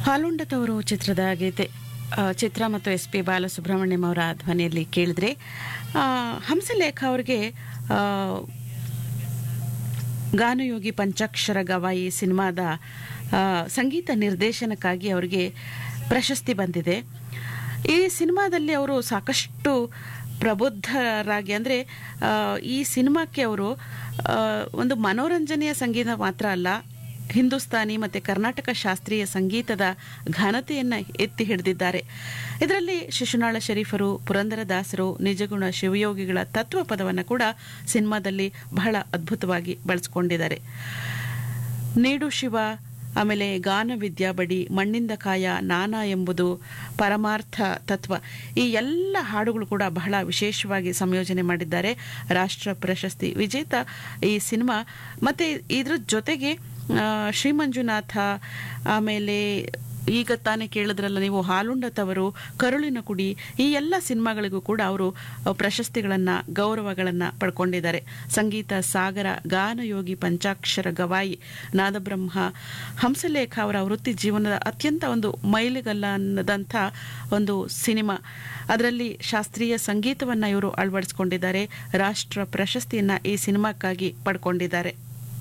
ಹಾಲುಂಡತವರು ಚಿತ್ರದ ಗೀತೆ ಆ, ಚಿತ್ರ ಮತ್ತು ಎಸ್ ಪಿ ಬಾಲಸುಬ್ರಹ್ಮಣ್ಯಂ ಅವರ ಧ್ವನಿಯಲ್ಲಿ ಕೇಳಿದ್ರೆ ಆ, ಹಂಸಲೇಖ ಅವರಿಗೆ ಆ, ಗಾನಯೋಗಿ ಪಂಚಾಕ್ಷರ ಗವಾಯಿ ಸಿನಿಮಾದ ಆ, ಸಂಗೀತ ನಿರ್ದೇಶನಕ್ಕಾಗಿ ಅವರಿಗೆ ಪ್ರಶಸ್ತಿ ಬಂದಿದೆ ಈ ಸಿನಿಮಾದಲ್ಲಿ ಅವರು ಸಾಕಷ್ಟು ಪ್ರಬುದ್ಧರಾಗಿ ಅಂದರೆ ಈ ಸಿನಿಮಾಕ್ಕೆ ಅವರು ಆ, ಒಂದು ಮನೋರಂಜನೆಯ ಸಂಗೀತ ಮಾತ್ರ ಅಲ್ಲ ಹಿಂದೂಸ್ತಾನಿ ಮತ್ತು ಕರ್ನಾಟಕ ಶಾಸ್ತ್ರೀಯ ಸಂಗೀತದ ಘನತೆಯನ್ನು ಎತ್ತಿ ಹಿಡಿದಿದ್ದಾರೆ ಇದರಲ್ಲಿ ಶಿಶುನಾಳ ಶರೀಫರು ಪುರಂದರದಾಸರು ನಿಜಗುಣ ಶಿವಯೋಗಿಗಳ ತತ್ವ ಪದವನ್ನು ಕೂಡ ಸಿನಿಮಾದಲ್ಲಿ ಬಹಳ ಅದ್ಭುತವಾಗಿ ಬಳಸ್ಕೊಂಡಿದ್ದಾರೆ ನೀಡು ಶಿವ ಆಮೇಲೆ ಗಾನ ವಿದ್ಯಾ ಬಡಿ ಮಣ್ಣಿಂದ ಕಾಯ ನಾನಾ ಎಂಬುದು ಪರಮಾರ್ಥ ತತ್ವ ಈ ಎಲ್ಲ ಹಾಡುಗಳು ಕೂಡ ಬಹಳ ವಿಶೇಷವಾಗಿ ಸಂಯೋಜನೆ ಮಾಡಿದ್ದಾರೆ ರಾಷ್ಟ್ರ ಪ್ರಶಸ್ತಿ ವಿಜೇತ ಈ ಸಿನಿಮಾ ಮತ್ತು ಇದ್ರ ಜೊತೆಗೆ ಆ, ಶ್ರೀ ಮಂಜುನಾಥ ಆಮೇಲೆ ಈಗ ತಾನೇ ಕೇಳಿದ್ರಲ್ಲ ನೀವು ಹಾಲುಂಡತವರು ಕರುಳಿನ ಕುಡಿ ಈ ಎಲ್ಲ ಸಿನಿಮಾಗಳಿಗೂ ಕೂಡ ಅವರು ಪ್ರಶಸ್ತಿಗಳನ್ನು ಗೌರವಗಳನ್ನು ಪಡ್ಕೊಂಡಿದ್ದಾರೆ ಸಂಗೀತ ಸಾಗರ ಗಾನಯೋಗಿ ಪಂಚಾಕ್ಷರ ಗವಾಯಿ ನಾದಬ್ರಹ್ಮ ಹಂಸಲೇಖ ಅವರ ವೃತ್ತಿ ಜೀವನದ ಅತ್ಯಂತ ಒಂದು ಮೈಲಿಗಲ್ಲ ಅನ್ನದಂಥ ಒಂದು ಸಿನಿಮಾ ಅದರಲ್ಲಿ ಶಾಸ್ತ್ರೀಯ ಸಂಗೀತವನ್ನು ಇವರು ಅಳವಡಿಸ್ಕೊಂಡಿದ್ದಾರೆ ರಾಷ್ಟ್ರ ಪ್ರಶಸ್ತಿಯನ್ನು ಈ ಸಿನಿಮಾಕ್ಕಾಗಿ ಪಡ್ಕೊಂಡಿದ್ದಾರೆ